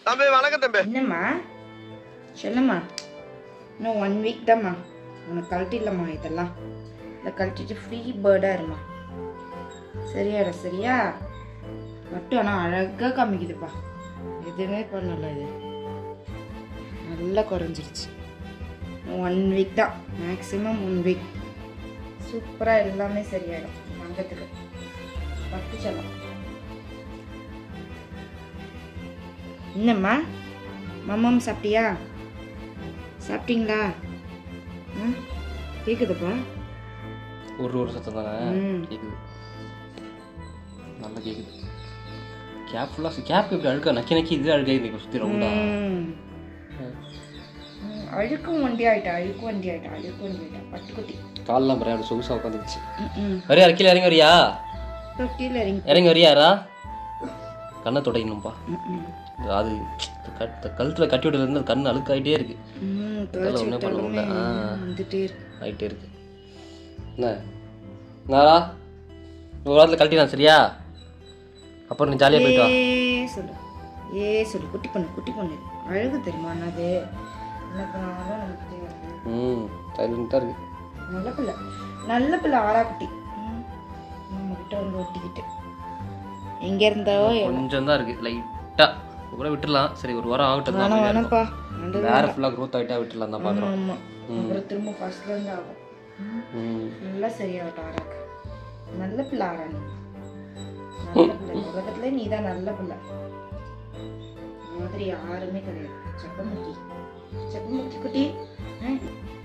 தம்பி வணக்கம் தம்பி என்னம்மா சொல்லும்மா இன்னும் ஒன் வீக் தான்மா உனக்கு கழட்டிடலாம்மா இதெல்லாம் இதை கழட்டிட்டு ஃப்ரீ பேர்டாக இருமா சரியாடா சரியா மட்டும் ஆனால் அழகாக காமிக்குதுப்பா எதுவுமே பண்ணல இது நல்லா குறைஞ்சிருச்சு ஒன் வீக் தான் மேக்ஸிமம் ஒன் வீக் சூப்பராக எல்லாமே சரியாயிடும் தங்கத்துக்கு பட்டு செல்லம் என்னம்மா மம்மம் சாப்பிட்டியா சாப்பிட்டீங்களா ம் கேட்குதுப்பா ஒரு ஒரு சத்தம் தானே ம். கேட்குது நல்லா கேட்குது கேப் ஃபுல்லாக கேப் இப்படி அழுக்கா நக்கி நக்கி இது அழுகா இன்னைக்கு சுற்றி ரவுண்டா ம். ம், அழுக்கும் வண்டி ஆயிட்டா அழுக்கு வண்டி ஆயிட்டா அழுக்கு வண்டி ஆயிட்டா பட்டுக்குட்டி கால்லாம் பாரு அப்படி சொகுசாக உட்காந்துருச்சு ம், ம் வரியா கீழே இறங்கி வரியா தொட்டியில் இறங்கி இறங்கி வரியாரா கண்ணை துடைக்கணும்ப்பா ம், ம். அது கழுத்தில் கட்டி விட்டுலேருந்து அது கண் அழுக்காயிட்டே இருக்கு ம் துவைச்சி ஒண்ணும் பண்ண விட்டாலுமே முடியல. ஆ. வந்துட்டே இருக்கு ஆகிட்டே இருக்கு என்ன நாரா ஒரு வாரத்தில் கழட்டிடலாம் சரியா அப்புறம் நீ ஜாலியாக போயிட்டு வா ஏ சொல்லு ஏ சொல்லு குட்டி பொண்ணு குட்டி பொண்ணு அழகு தெரியுமா அது என்ன பண்ணாலும் நமக்கு தெரியாது ம் சைலண்ட்டாக இருக்கு நல்ல பிள்ளை நல்ல பிள்ளை ஆறாக்குட்டி ம். நம்ம கிட்ட வந்து ஒட்டிக்கிட்டு எங்க இருந்தோ கொஞ்சம் தான் இருக்கு லைட்டாக கூட விட்டுறலாம் சரி ஒரு வாரம் ஆகட்டும் தான் வேணாம் அமைதியா இருக்கும். வேணாம்ப்பா நல்லது வேற ஃபுல்லாக க்ரோத் ஆகிட்டா விட்டுறலாம் தான் பார்க்குறோம் ஆமா அப்புறம் திரும்ப ஃபர்ஸ்ட்ல இருந்து ஆகும் ம். ம் நல்லா சரியாகட்டும் ஆறாக்கு நல்ல பிள்ளை ஆறா நீ நல்ல பிள்ளை உலகத்துல நீ தான் நல்ல பிள்ளை இந்த மாதிரி யாருமே கிடையாது செப்பமுக்கி செப்பமுக்கி குட்டி ஆ?